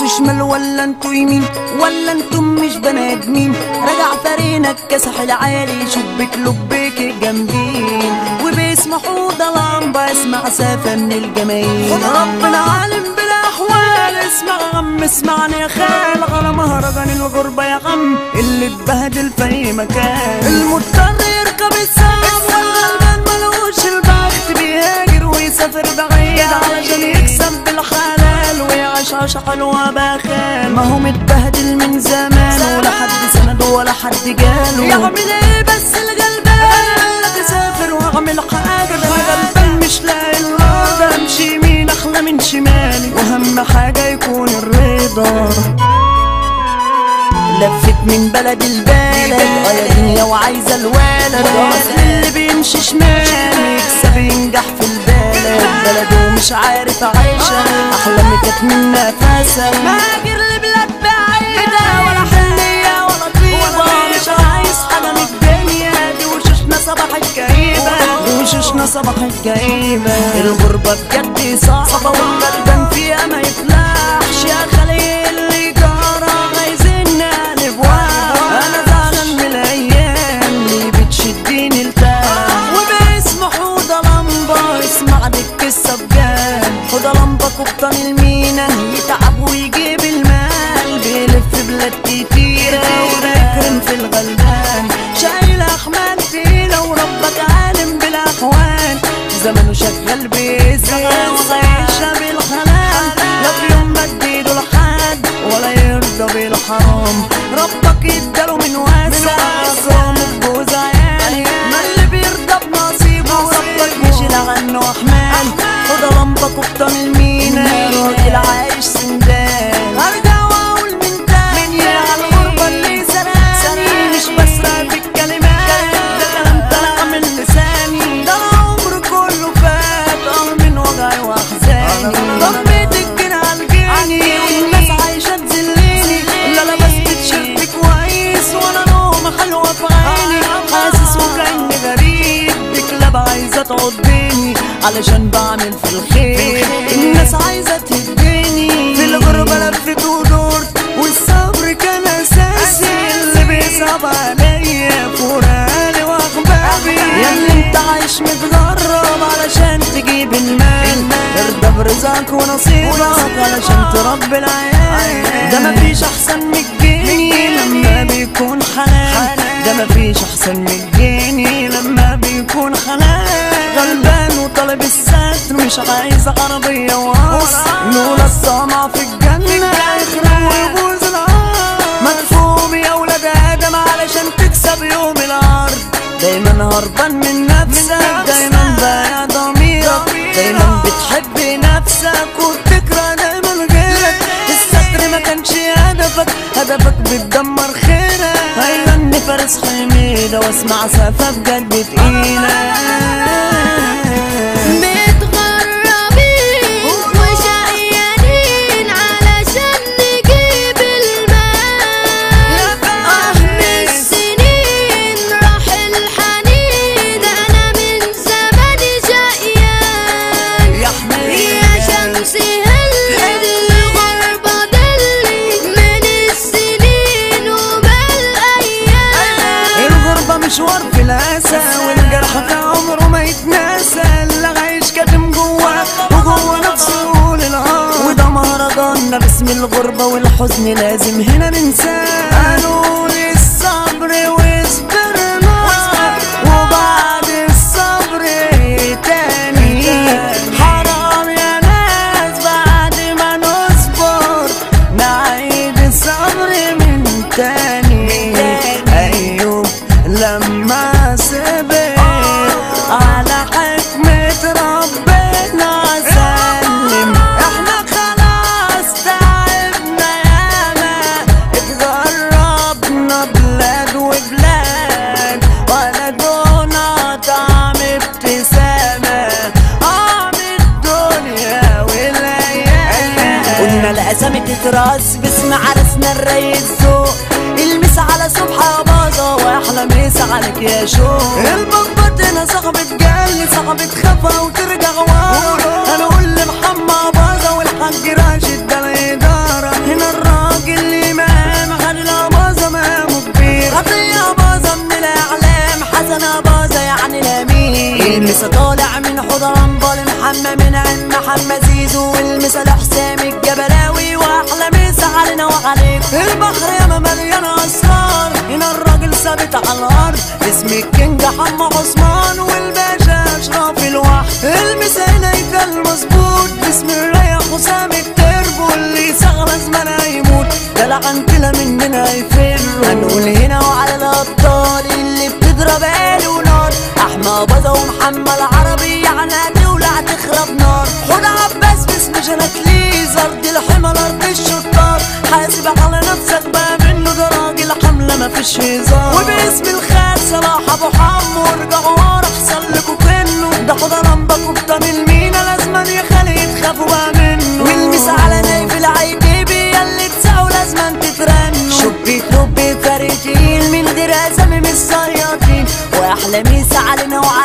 انتوا شمال ولا انتوا يمين ولا انتم مش بني ادمين رجع فرينك كسح العالي شبك لبيك جامدين وباسم حوض لمبة اسمع سافة من الجماهير ربنا عالم بالاحوال اسمع غم اسمعني يا خال على مهرجان الغربة يا غم اللي اتبهدل في اي مكان المضطر يركب السحاب والغلبان ملوش البخت بيهاجر ويسافر بعيد علشان يكسب بالحلال ويعيش عيشة حلوة بخال ما هو متبهدل من زمان ولا حد سنده ولا حد جاله يعمل ايه بس الغلبان تسافر واعمل حاجة ده انا غلبان مش لاقي الرضا امشي يمين احلى من شمالي واهم حاجة يكون الرضا لفت من بلد البلد اه يا دنيا وعايزه الولد اصل اللي بيمشي شمال يكسب ينجح في البلد بلده مش عارف عايشه احلامي كانت من نفسها مهاجر لبلاد بعيده ولا حنيه ولا طيبه مش عايز حاجه من الدنيا دي وشوشنا صباحت كئيبه دي وشوشنا صباحت كئيبه الغربه بجد صعبه والغلبان فيها ما يفلحش يا خليل اللي جرى عايزين نقلب واقع انا زعلان من الايام اللي بتشدني لتحت وباسم حوضه لمبه اسمع دي القصه بجد حوضه لمبه قبطان المينا يتعب ويجيب المال بيلف بلاد كتيره وبيكرم في الغلبان شايل احمال تقيله وربك عالم بالاحوال زمنه شغال بيزيد وعايشه بالحلال لا في يوم بديله لحد ولا يرضى بالحرام ربك يداله من واسع صومه بجوز عيالي ما اللي بيرضى بنصيبه ربك يشيل عنه احمال خد لمبه قبطان المينا راجل عايش سندان ارجع واقول من تاني على الغربه اللي سرقاني مش بسرق في الكلمات ده كلام طلع من لساني ده العمر كله فات اه من وجعي واحزاني ضميت الجن على الجاني والناس عايشه تذلني لا لبست تيشيرت كويس وانا نومه حلوه في عيني حاسس وكاني غريب بكلاب عايزه تعضني علشان بعمل في الخير الناس عايزه تهديني في الغربه لفت ودورت والصبر كان اساسي اللي بيصعب عليا فوراني واخبابي يا اللي انت عايش متغرب علشان تجيب المال ارضى برزقك ونصيبك علشان تربي العيال ده مفيش احسن من الجني لما بيكون حلال ده مفيش احسن من الجني لما بيكون حلال غلبان وطالب الستر مش عايز عربية وقصر نقول الصامع في الجنة يخرب ويبوظ العار مدفوم يا ولاد ادم علشان تكسب يوم العرض دايما هربان من نفسك دايما بايع ضميرك دايما بتحب نفسك وبتكره دايما غيرك الستر ما كانش هدفك هدفك بتدمر خيرك هيغني فارس حميدة واسمع سقفة بجد تقيلة متغربين وشقيانين علشان نجيب المال اه من السنين راح الحنين انا من زمان شقيان يا حميد يا شمسي هلت الغربة دلت من السنين وبالايام الغربة مشوار في الأسى والجرح في عمره ما يتناسى اللي عايش كاتم جواه وجوه نفسه للعار وده مهرجاننا باسم الغربة والحزن لازم هنا ننساه قالوا لي الصبر واصبرنا وبعد الصبر تاني حرام يا ناس بعد ما نصبر نعيد الصبر من تاني أيوب لما صبر على حكمة ربنا سلم احنا خلاص تعبنا ياما اتغربنا بلاد وبلاد ولا دونا طعم ابتسامة عم الدنيا والايام قلنا الاسامي تتراس باسم عرسنا الريس ذوق المس على صبح يا باظة واحلى مسا عليك يا شو البطبط هنا صاحبة جالي صاحبة خفا وترجع ورا هنقول لمحمد باظة والحاج راشد ده الإدارة محمد منعم محمد زيزو والمثال حسام الجبلاوي واحلى مسا علينا وعليك البحر ياما مليان اسرار هنا الراجل ثابت على الارض اسم الكينج حمو عثمان والباشا اشرف الوحد المسا هنا يفضل مظبوط باسم الريح حسام التربو اللي سغلى زمان هيموت ده لعنتنا مننا هيفر هنقول هنا وعلى الابطال اللي بتضرب قالوا نار احمد بازا ومحمد عربي يعني هتولع تخرب نار خد عباس باسم جناتليز ارض الحمل ارض الشطار حاسب على نفسك بقى منه ده راجل حمله مفيش هزار وباسم الخال صلاح ابو حمو ارجعوا ورا احسن لكوا كنه ده خد لمبك وبطن المينا لازما يا خالي تخافوا بقى منه والمس على نايف العيتيبي ياللي تسعوا لازما تترنوا شبيت لبيت فريقين من غير اسامي من الصيادين واحلى ميس علينا وعلى